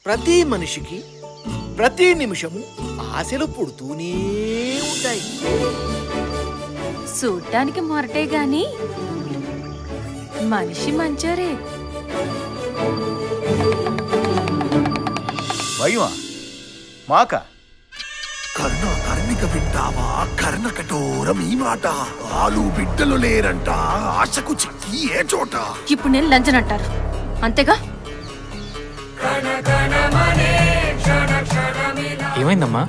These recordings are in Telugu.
ప్రతి మనిషికి ప్రతి నిమిషము ఆశలు పుడుతూనే ఉంటాయి చూడ్డానికి మొరటే గాని మనిషి మంచోరే భయమా మాక కర్ణ కర్ణిక వింటావా కర్ణ కఠోరం ఈ మాట ఆలు బిడ్డలు లేరంట ఆశకు చిక్కి ఏ చోట ఇప్పుడు నేను లంచన్ అంటారు అంతేగా ఏమైందమ్మా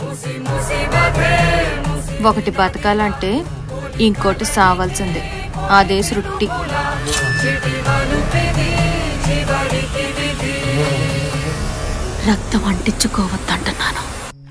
ఒకటి బతకాలంటే ఇంకోటి సావాల్సిందే అదే సృష్టి రక్తం అంటించుకోవద్దంటున్నాను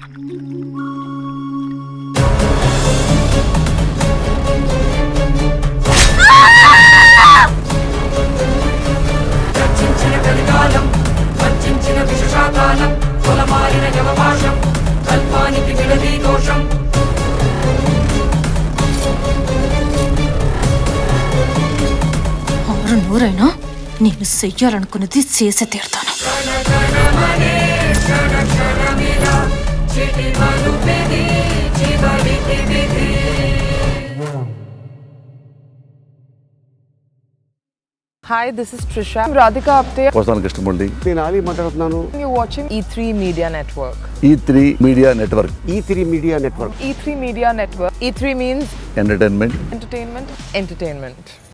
రచించిన కలికాలం వంచిన విషశాకాలం కులమారిన యమపాశం కల్పానికి విడదీ దోషం ఆరు నూరైనా నేను చెయ్యాలనుకున్నది చేసే తీరుతాను చిటి మలుపెది చివరికి విధి Hi, this is Trisha. I'm Radhika Apte. వస్తాను కృష్ణమూర్తి నేను ఆలీ మాట్లాడుతున్నాను You're watching E3 Media Network. E three media network E three media network E3 Media Network. E3 means entertainment entertainment, entertainment.